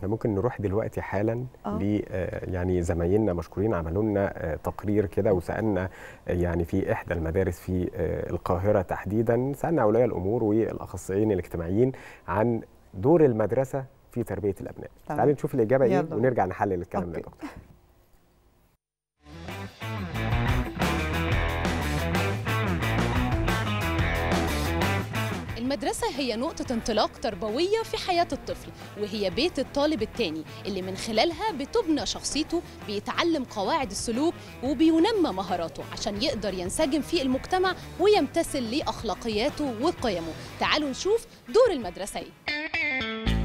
احنا ممكن نروح دلوقتي حالا آه. ل آه، يعني زمايلنا مشكورين عملوا لنا آه، تقرير كده وسالنا آه، يعني في احدى المدارس في آه، القاهره تحديدا سالنا اولياء الامور والاخصائيين الاجتماعيين عن دور المدرسه في تربيه الابناء تمام. تعالي نشوف الاجابه ايه يلا. ونرجع نحلل الكلام ده يا أوكي. دكتور المدرسة هي نقطة انطلاق تربوية في حياة الطفل وهي بيت الطالب التاني اللي من خلالها بتبنى شخصيته بيتعلم قواعد السلوك وبينمى مهاراته عشان يقدر ينسجم في المجتمع ويمتثل لأخلاقياته وقيمه تعالوا نشوف دور المدرسة ايه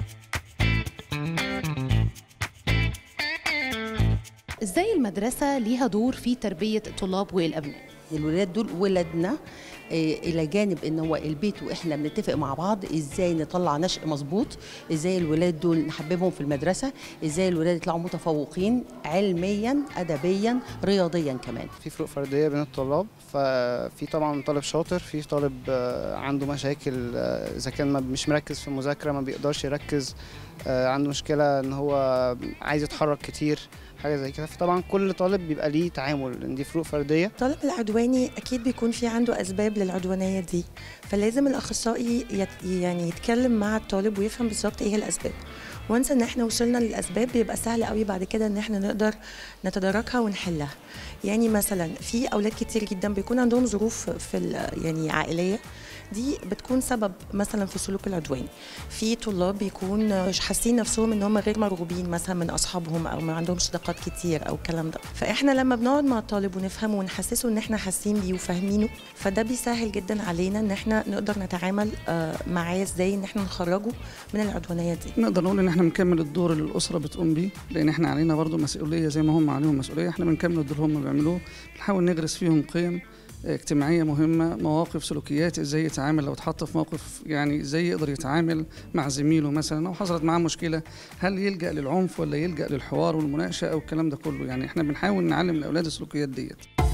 ازاي المدرسة ليها دور في تربية الطلاب والأبناء؟ الولاد دول ولادنا آه، الى جانب ان هو البيت واحنا بنتفق مع بعض ازاي نطلع نشء مظبوط ازاي الولاد دول نحببهم في المدرسه ازاي الولاد يطلعوا متفوقين علميا ادبيا رياضيا كمان في فروق فرديه بين الطلاب ففي طبعا طالب شاطر في طالب آه، عنده مشاكل آه، اذا كان ما- مش مركز في المذاكره ما بيقدرش يركز آه، عنده مشكله ان هو عايز يتحرك كتير حاجه زي كده فطبعا كل طالب بيبقى ليه تعامل لان دي فروق فرديه الطالب العدواني اكيد بيكون في عنده اسباب للعدوانيه دي فلازم الاخصائي يت يعني يتكلم مع الطالب ويفهم بالظبط ايه الاسباب وانس ان احنا وصلنا للاسباب بيبقى سهل قوي بعد كده ان احنا نقدر نتداركها ونحلها يعني مثلا في اولاد كتير جدا بيكون عندهم ظروف في ال- يعني عائليه دي بتكون سبب مثلا في السلوك العدواني في طلاب بيكون مش حاسين نفسهم ان هم غير مرغوبين مثلا من اصحابهم او ما عندهمش صداقات كتير او الكلام ده فاحنا لما بنقعد مع الطالب ونفهمه ونحسسه ان احنا حاسين بيه وفاهمينه فده بيسهل جدا علينا ان احنا نقدر نتعامل آه، معاه ازاي ان احنا نخرجه من العدوانيه دي نقدر نقول ان احنا بنكمل الدور اللي الاسره بتقوم بيه لان احنا علينا برضو مسؤوليه زي ما هم عليهم مسؤوليه احنا بنكمل الدور هم بيعملوه بنحاول نغرس فيهم قيم اجتماعيه مهمه مواقف سلوكيات ازاي يتعامل لو اتحط في موقف يعني ازاي يقدر يتعامل مع زميله مثلا او حصلت معاه مشكله هل يلجا للعنف ولا يلجا للحوار والمناقشه او الكلام ده كله يعني احنا بنحاول نعلم الاولاد السلوكيات ديت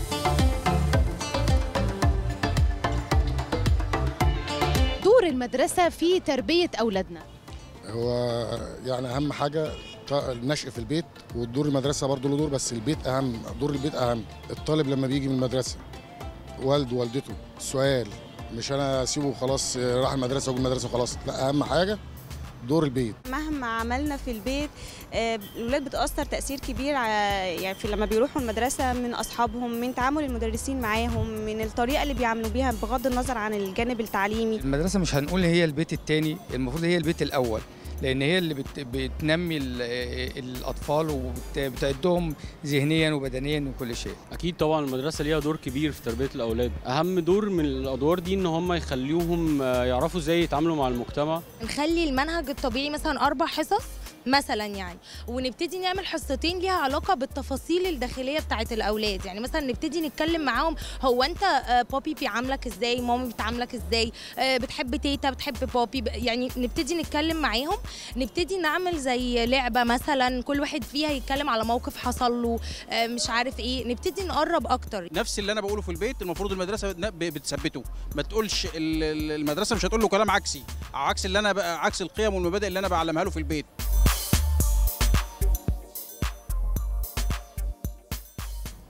دور المدرسة في تربية أولادنا هو يعني اهم حاجه ط- النشء في البيت والدور المدرسه برضه له دور بس البيت اهم دور البيت اهم الطالب لما بيجي من المدرسه والده والدته السؤال مش انا اسيبه خلاص راح المدرسه وجه المدرسه خلاص لا اهم حاجه دور البيت مهما عملنا في البيت آه، الولاد بتأثر تأثير كبير على يعني في لما بيروحوا المدرسة من أصحابهم من تعامل المدرسين معاهم من الطريقة اللي بيعاملوا بيها بغض النظر عن الجانب التعليمي المدرسة مش هنقول هي البيت التاني المفروض هي البيت الأول لأن هي اللي بت بتنمي ال- الأطفال وبتعدهم ذهنيا وبدنيا وكل شيء اكيد طبعا المدرسه ليها دور كبير في تربيه الاولاد اهم دور من الادوار دي ان هم يخليهم آه، يعرفوا ازاي يتعاملوا مع المجتمع نخلي المنهج الطبيعي مثلا اربع حصص مثلا يعني ونبتدي نعمل حصتين ليها علاقه بالتفاصيل الداخليه بتاعه الاولاد يعني مثلا نبتدي نتكلم معاهم هو انت آه، بابي بيعاملك ازاي مامي بتعاملك ازاي آه، بتحب تيتا بتحب بابي ب- يعني نبتدي نتكلم معاهم نبتدي نعمل زي لعبه مثلا كل واحد فيها يتكلم على موقف حصل له آه، مش عارف ايه نبتدي نقرب اكتر نفس اللي انا بقوله في البيت المفروض المدرسه بت- بتثبته ما تقولش ال- ال- المدرسه مش هتقول له كلام عكسي او عكس اللي انا بقى عكس القيم والمبادئ اللي انا بعلمها له في البيت